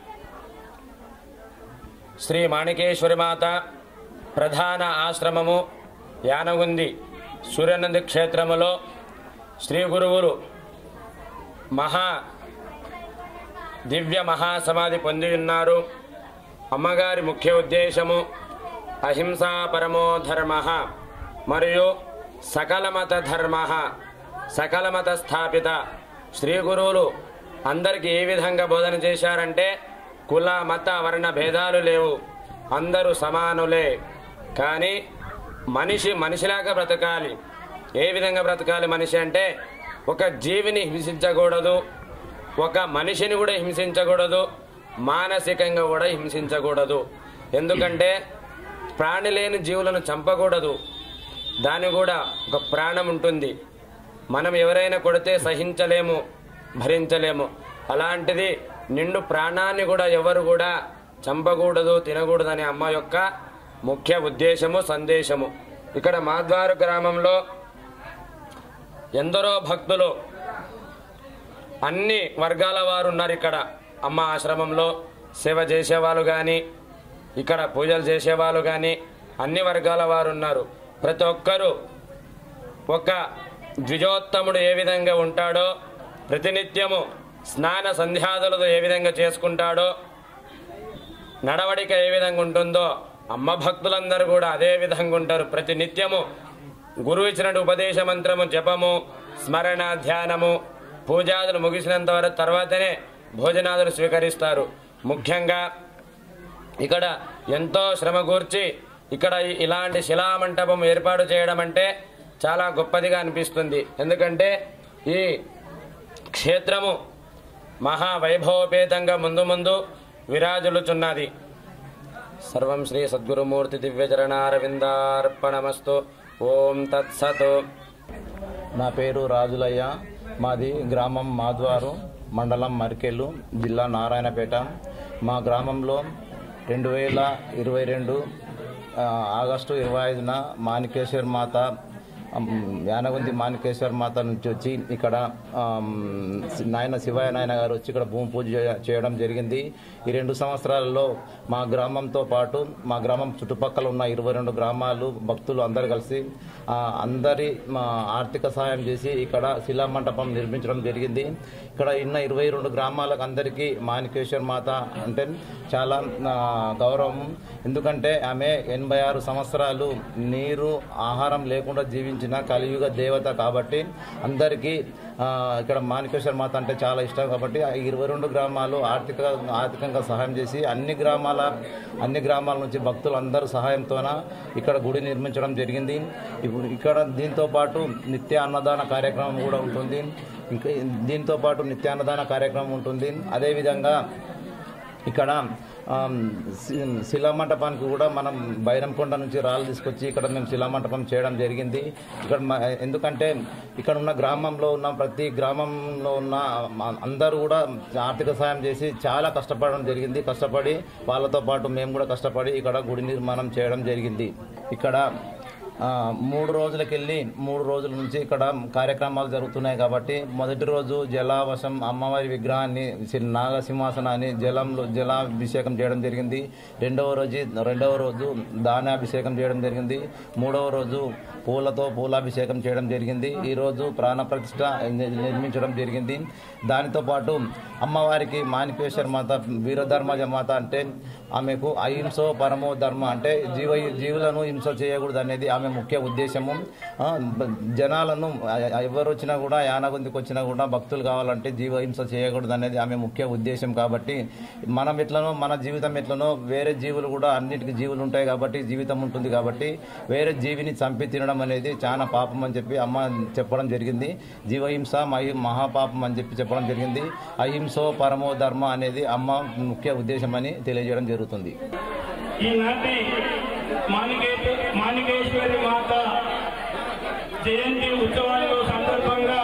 శ్రీ మాణికేశ్వరి మాత ప్రధాన ఆశ్రమము యానగుంది సూర్యనంది క్షేత్రములో శ్రీ గురువులు మహా దివ్య మహాసమాధి పొంది ఉన్నారు అమ్మగారి ముఖ్య ఉద్దేశము అహింసా పరమో ధర్మ మరియు సకలమత ధర్మ సకలమత స్థాపిత శ్రీ గురువులు అందరికీ ఏ విధంగా బోధన చేశారంటే కుల మత వర్ణ భేదాలు లేవు అందరూ సమానులే కానీ మనిషి మనిషిలాగా బ్రతకాలి ఏ విధంగా బ్రతకాలి మనిషి అంటే ఒక జీవిని హింసించకూడదు ఒక మనిషిని కూడా హింసించకూడదు మానసికంగా కూడా హింసించకూడదు ఎందుకంటే ప్రాణి లేని జీవులను చంపకూడదు దాని కూడా ఒక ప్రాణం ఉంటుంది మనం ఎవరైనా కొడితే సహించలేము భరించలేము అలాంటిది నిండు ప్రాణాన్ని కూడా ఎవరు కూడా చంపకూడదు తినకూడదు అనే అమ్మ యొక్క ముఖ్య ఉద్దేశము సందేశము ఇక్కడ మాద్వారు గ్రామంలో ఎందరో భక్తులు అన్ని వర్గాల వారు ఉన్నారు ఇక్కడ అమ్మ ఆశ్రమంలో సేవ చేసేవాళ్ళు కానీ ఇక్కడ పూజలు చేసేవాళ్ళు కానీ అన్ని వర్గాల వారు ఉన్నారు ప్రతి ఒక్కరూ ఒక ద్విజోత్తముడు ఏ విధంగా ఉంటాడో ప్రతినిత్యము స్నాన సంధ్యాదులతో ఏ విధంగా చేసుకుంటాడో నడవడిక ఏ విధంగా ఉంటుందో అమ్మ భక్తులందరూ కూడా అదే విధంగా ఉంటారు ప్రతి నిత్యము గురువు ఇచ్చినట్టు ఉపదేశ మంత్రము జపము స్మరణ ధ్యానము పూజాదులు ముగిసినంత వరకు తర్వాతనే భోజనాదులు స్వీకరిస్తారు ముఖ్యంగా ఇక్కడ ఎంతో శ్రమ కూర్చి ఇక్కడ ఈ- ఇలాంటి శిలామంటపం ఏర్పాటు చేయడం అంటే చాలా గొప్పదిగా అనిపిస్తుంది ఎందుకంటే ఈ క్షేత్రము మహా వైభవపేతంగా ముందు ముందు విరాజులుచున్నది సర్వం శ్రీ సద్గురుమూర్తి దివ్యచరణారవిందార్పణమస్తు ఓం తత్సత్ నా పేరు రాజులయ్య మాది గ్రామం మాద్వారు మండలం మరికెళ్ళు జిల్లా నారాయణపేట మా గ్రామంలో రెండు వేల ఇరవై రెండు ఆ, ఆగస్టు ఇరవై ఐదున మాణికేశ్వర్ మాత అమ్, యానగుంది మాణికేశ్వర్ మాత నుంచి వచ్చి ఇక్కడ ఆమ్, నాయన శివయ్య నాయన గారు వచ్చి ఇక్కడ భూమి పూజ చేయ- చేయడం జరిగింది ఈ రెండు సంవత్సరాలలో మా గ్రామంతో పాటు మా గ్రామం చుట్టుపక్కల ఉన్న ఇరవై రెండు గ్రామాలు భక్తులు అందరు కలిసి ఆ, అందరి మా ఆర్థిక సహాయం చేసి ఇక్కడ శిలా మంటపం నిర్మించడం జరిగింది ఇక్కడ ఉన్న ఇరవై రెండు గ్రామాలకు అందరికీ మాణికేశ్వర్ మాత అంటే చాలా ఆ, గౌరవం ఎందుకంటే ఆమె ఎనభై ఆరు సంవత్సరాలు నీరు ఆహారం లేకుండా జీవించిన కలియుగ దేవత కాబట్టి అందరికీ ఆ, ఇక్కడ మాణికేశ్వర మాత అంటే చాలా ఇష్టం కాబట్టి ఆ ఇరవై రెండు గ్రామాలు ఆర్థిక ఆర్థికంగా సహాయం చేసి అన్ని గ్రామాల అన్ని గ్రామాల నుంచి భక్తులు అందరూ సహాయంతోన ఇక్కడ గుడి నిర్మించడం జరిగింది ఇప్పుడు ఇక్కడ దీంతో పాటు నిత్య అన్నదాన కార్యక్రమం కూడా ఉంటుంది ఇంకా దీంతో పాటు నిత్య అన్నదాన కార్యక్రమం ఉంటుంది అదేవిధంగా ఇక్కడ ఆ, శి- శిలామంటపానికి కూడా మనం బైరంకొండ నుంచి రాళ్ళు తీసుకొచ్చి ఇక్కడ మేము శిలామంటపం చేయడం జరిగింది ఇక్కడ మ- ఎందుకంటే ఇక్కడ ఉన్న గ్రామంలో ఉన్న ప్రతి గ్రామంలో ఉన్న మ- అందరూ కూడా ఆర్థిక సాయం చేసి చాలా కష్టపడడం జరిగింది కష్టపడి వాళ్ళతో పాటు మేము కూడా కష్టపడి ఇక్కడ గుడి నిర్మాణం చేయడం జరిగింది ఇక్కడ ఆ, మూడు రోజులకెళ్ళి మూడు రోజుల నుంచి ఇక్కడ కార్యక్రమాలు జరుగుతున్నాయి కాబట్టి మొదటి రోజు జలావశం అమ్మవారి విగ్రహాన్ని సి- నాగసింహాసనాన్ని జలంలో జలాభిషేకం చేయడం జరిగింది రెండవ రోజు రెండవ రోజు దానాభిషేకం చేయడం జరిగింది మూడవ రోజు పూలతో పూలాభిషేకం చేయడం జరిగింది ఈ రోజు ప్రాణ ప్రతిష్ఠ ని- నిర్మించడం జరిగింది దానితో పాటు అమ్మవారికి మాణికేశ్వర మాత వీరధర్మజ మాత అంటే ఆమెకు అహింసో పరమో ధర్మ అంటే జీవ జీవులను హింస చేయకూడదు అనేది ఆమె ముఖ్య ఉద్దేశము ఆ, బ- జనాలను ఆ, ఎవరు వచ్చినా కూడా యానగుందికి వచ్చినా కూడా భక్తులు కావాలంటే జీవ హింస చేయకూడదు అనేది ఆమె ముఖ్య ఉద్దేశం కాబట్టి మనం ఎట్లనో మన జీవితం ఎట్లనో వేరే జీవులు కూడా అన్నిటికీ జీవులు ఉంటాయి కాబట్టి జీవితం ఉంటుంది కాబట్టి వేరే జీవిని చంపి తినడం అనేది చాలా పాపం అని చెప్పి అమ్మ చెప్పడం జరిగింది జీవహింస మహి మహాపాపం అని చెప్పి చెప్పడం జరిగింది అహింసో పరమో ధర్మ అనేది అమ్మ ముఖ్య ఉద్దేశం అని తెలియజేయడం జరుగుతుంది ఈనాటి మాణికేశ్వరి మాణికేశ్వరి మాత జయంతి ఉత్సవాల సందర్భంగా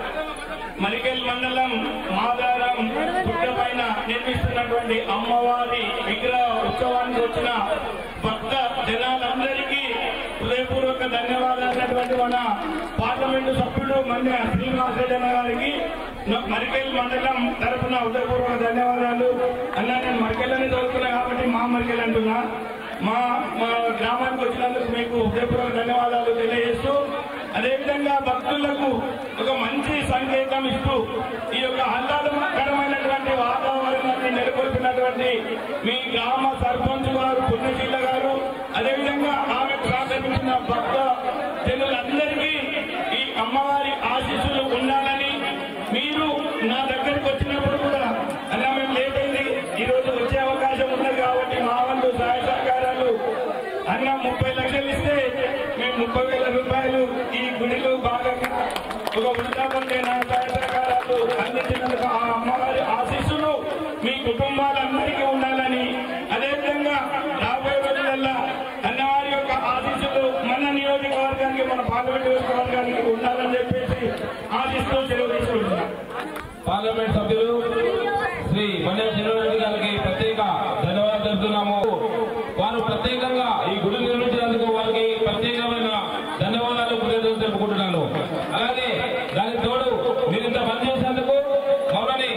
మరికెల్ మండలం మాదారం గుట్ట పైన నిర్మిస్తున్నటువంటి అమ్మవారి విగ్రహ ఉత్సవానికి వచ్చిన భక్త జనాలందరికీ హృదయపూర్వక ధన్యవాదాలు అన్నటువంటి మన పార్లమెంటు సభ్యుడు మన శ్రీనివాసరెడ్డి గారికి నా- మరికెల్ మండలం తరఫున హృదయపూర్వక ధన్యవాదాలు అన్న నేను మరికెళ్ళని చదువుతున్నా కాబట్టి మా మరికెల్ అంటున్నా మా మా గ్రామానికి వచ్చినందుకు మీకు హృదయపూర్వక ధన్యవాదాలు తెలియజేస్తూ అదేవిధంగా భక్తులకు ఒక మంచి సంకేతం ఇస్తూ ఈ యొక్క ఆహ్లాదకరమైనటువంటి వాతావరణాన్ని నెలకొల్పినటువంటి మీ గ్రామ సర్పంచ్ గారు పుణ్యశీల గారు అదేవిధంగా ఆమె ప్రార్థించిన భక్త జనులందరికీ ఈ అమ్మవారి ఆశీస్సులు ఉండాలని మీరు నా దగ్గరికి వచ్చినప్పుడు కూడా అలా మేము లేట్ అయింది ఈ రోజు వచ్చే అవకాశం ఉన్నది కాబట్టి మా వంతు సహాయ సహకారాలు అన్న ముప్పై లక్షలు ఇస్తే మేము ముప్పై వేల రూపాయలు ఈ గుడిలో భాగంగా ఒక వృద్ధాపం నా సహాయ సహకారాలు అందించినందుకు ఆ అమ్మవారి ఆశీస్సులు మీ కుటుంబాలందరికీ ఉండాలని అదేవిధంగా రాబోయే రోజులల్లా అన్నవారి యొక్క ఆశీస్సులు మన నియోజకవర్గానికి మన పార్లమెంట్ నియోజకవర్గానికి ఉండాలని చెప్పేసి ఆశిస్తూ సెలవు తీసుకుంటున్నాం పార్లమెంట్ సభ్యులు శ్రీ మన్యం చిన్నరెడ్డి గారికి ప్రత్యేక ధన్యవాదాలు తెలుపుతున్నాము వారు ప్రత్యేకంగా ఈ గుడి నిర్మించినందుకు వారికి ప్రత్యేకమైన ధన్యవాదాలు కృతజ్ఞతలు తెలుపుకుంటున్నాను అలాగే దానికి తోడు మీరు ఇంత పని చేసినందుకు మమ్మల్ని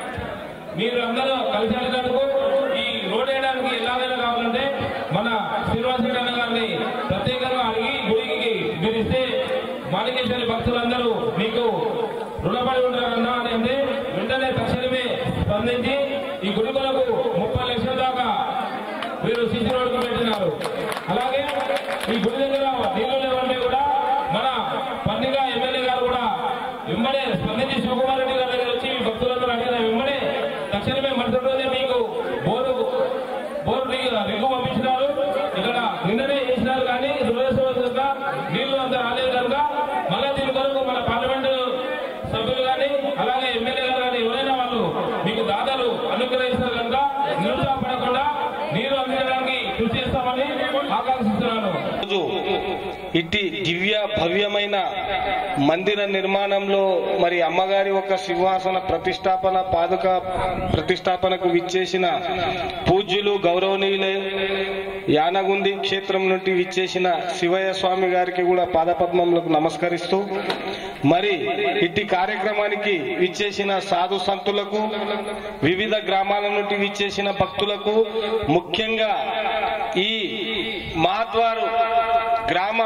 మీరు అందరూ కలిసి వెళ్ళినందుకు ఈ రోడ్ వేయడానికి ఎలాగైనా కావాలంటే మన శ్రీనివాస రెడ్డి అన్న గారిని ప్రత్యేకంగా అడిగి గుడికి మీరు ఇస్తే మాణికేశ్వరి భక్తులందరూ మీకు రుణపడి ఉంటారన్నా అని అంటే వెంటనే తక్షణమే స్పందించి ఈ గుడి కొరకు ముప్పై లక్షల దాకా మీరు సిసి రోడ్డుకు పెట్టినారు అలాగే ఈ గుడి దగ్గర నీళ్లు లేవంటే కూడా మన పండిగా ఎమ్మెల్యే గారు కూడా వెంబడే స్పందించి శివకుమార్ రెడ్డి గారి దగ్గర వచ్చి భక్తులందరూ అడిగిన వెంబడే తక్షణమే మరుసటి రోజే మీకు బోరు బోరు రి- రిగ్గు పంపించినారు ఇక్కడ నిన్ననే చేసినారు కానీ దురదృష్టవశాత్తు నీళ్లు అంత రాలేదు కనుక మళ్ళా దీని కొరకు మన పార్లమెంటు సభ్యులు కానీ అలాగే ఎమ్మెల్యే గారు కానీ ఎవరైనా వాళ్ళు మీకు దాదాలు అనుగ్రహిస్తారు కనుక నిరుత్సాహపడకుండా నీరు అందించడానికి కృషి చేస్తామని ఆకాంక్షిస్తున్నాను రోజు ఇట్టి దివ్య భవ్యమైన మందిర నిర్మాణంలో మరి అమ్మగారి ఒక సింహాసన ప్రతిష్టాపన పాదుక ప్రతిష్టాపనకు విచ్చేసిన పూజ్యులు గౌరవనీయులే యానగుంది క్షేత్రం నుండి విచ్చేసిన శివయ్య స్వామి గారికి కూడా పాదపద్మములకు నమస్కరిస్తూ మరి ఇట్టి కార్యక్రమానికి విచ్చేసిన సాధు సంతులకు వివిధ గ్రామాల నుండి విచ్చేసిన భక్తులకు ముఖ్యంగా ఈ మాద్వారు గ్రామ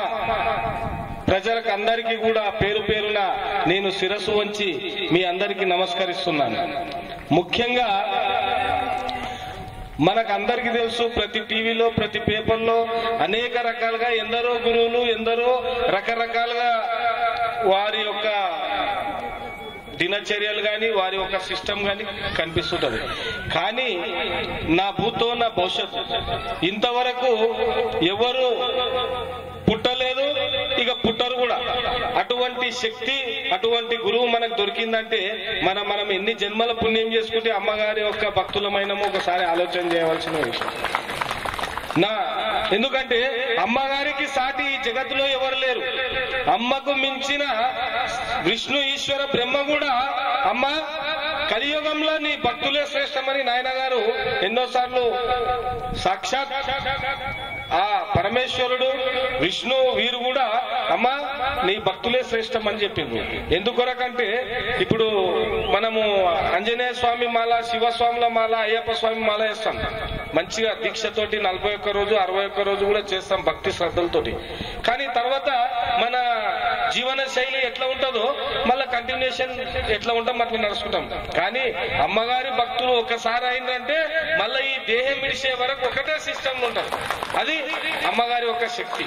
ప్రజలకు అందరికీ కూడా పేరు పేరున నేను శిరస్సు వంచి మీ అందరికీ నమస్కరిస్తున్నాను ముఖ్యంగా మనకు అందరికీ తెలుసు ప్రతి టీవీలో ప్రతి పేపర్లో అనేక రకాలుగా ఎందరో గురువులు ఎందరో రకరకాలుగా వారి యొక్క దినచర్యలు కానీ వారి యొక్క సిస్టమ్ కానీ కనిపిస్తుంటది కానీ నా భూతో నా భవిష్యత్తు ఇంతవరకు ఎవరు పుట్టలేదు ఇక పుట్టరు కూడా అటువంటి శక్తి అటువంటి గురువు మనకు దొరికిందంటే మనం మనం ఎన్ని జన్మల పుణ్యం చేసుకుంటే అమ్మగారి యొక్క భక్తులమైనమో ఒకసారి ఆలోచన చేయవలసిన విషయం నా ఎందుకంటే అమ్మగారికి సాటి ఈ జగత్తులో ఎవరు లేరు అమ్మకు మించిన విష్ణు ఈశ్వర బ్రహ్మ కూడా అమ్మ కలియుగంలో నీ భక్తులే శ్రేష్టమని నాయన గారు ఎన్నోసార్లు సాక్షాత్ ఆ పరమేశ్వరుడు విష్ణు వీరు కూడా అమ్మ నీ భక్తులే శ్రేష్టం అని చెప్పింది ఎందుకొరకంటే ఇప్పుడు మనము ఆంజనేయ స్వామి మాల శివస్వాముల మాల అయ్యప్ప స్వామి మాల వేస్తాం మంచిగా దీక్షతోటి నలభై ఒక్క రోజు అరవై ఒక్క రోజు కూడా చేస్తాం భక్తి శ్రద్ధలతోటి కానీ తర్వాత మన జీవన శైలి ఎట్లా ఉంటుందో మళ్ళీ కంటిన్యూషన్ ఎట్లా ఉంటాం అట్లా నడుచుకుంటాం కానీ అమ్మగారి భక్తులు ఒకసారి అయిందంటే మళ్ళీ ఈ దేహం విడిచే వరకు ఒకటే సిస్టమ్ ఉంటుంది అది అమ్మగారి ఒక శక్తి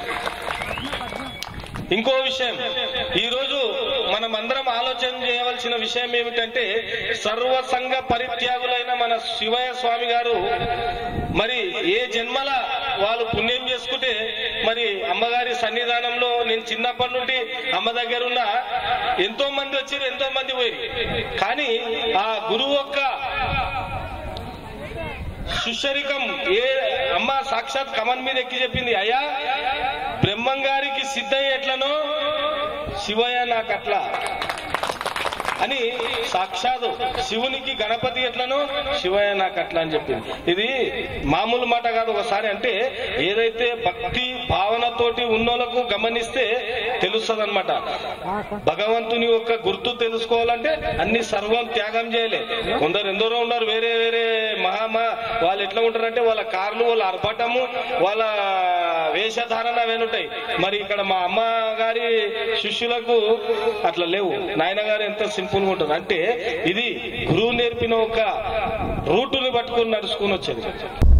ఇంకో విషయం ఈ రోజు మనం అందరం ఆలోచన చేయవలసిన విషయం ఏమిటంటే సర్వసంగ పరిత్యాగులైన మన శివయ్య స్వామి గారు మరి ఏ జన్మల వాళ్ళు పుణ్యం చేసుకుంటే మరి అమ్మగారి సన్నిధానంలో నేను చిన్నప్పటి నుండి అమ్మ దగ్గర ఉన్న ఎంతో మంది వచ్చారు ఎంతో మంది పోయి కానీ ఆ గురువు యొక్క సుశరికం ఏ అమ్మ సాక్షాత్ కమన్ మీద ఎక్కి చెప్పింది అయ్యా బ్రహ్మం గారికి సిద్ధయ్య ఎట్లనో శివయ్య నాకు అట్లా అని సాక్షాత్ శివునికి గణపతి ఎట్లనో శివయ్య నాకు అట్లా అని చెప్పింది ఇది మామూలు మాట కాదు ఒకసారి అంటే ఏదైతే భక్తి భావనతోటి ఉన్నోళ్ళకు గమనిస్తే తెలుస్తుంది అనమాట భగవంతుని యొక్క గుర్తు తెలుసుకోవాలంటే అన్ని సర్వం త్యాగం చేయలే కొందరు ఎందరో ఉన్నారు వేరే వేరే మహామా వాళ్ళు ఎట్లా ఉంటారంటే వాళ్ళ కార్లు వాళ్ళ అర్పటము వాళ్ళ వేషధారణ వేనుంటాయి మరి ఇక్కడ మా అమ్మ గారి శిష్యులకు అట్లా లేవు నాయన గారు ఎంత సింపుల్ గా ఉంటుంది అంటే ఇది గురువు నేర్పిన ఒక రూటుని పట్టుకొని నడుచుకుని వచ్చేది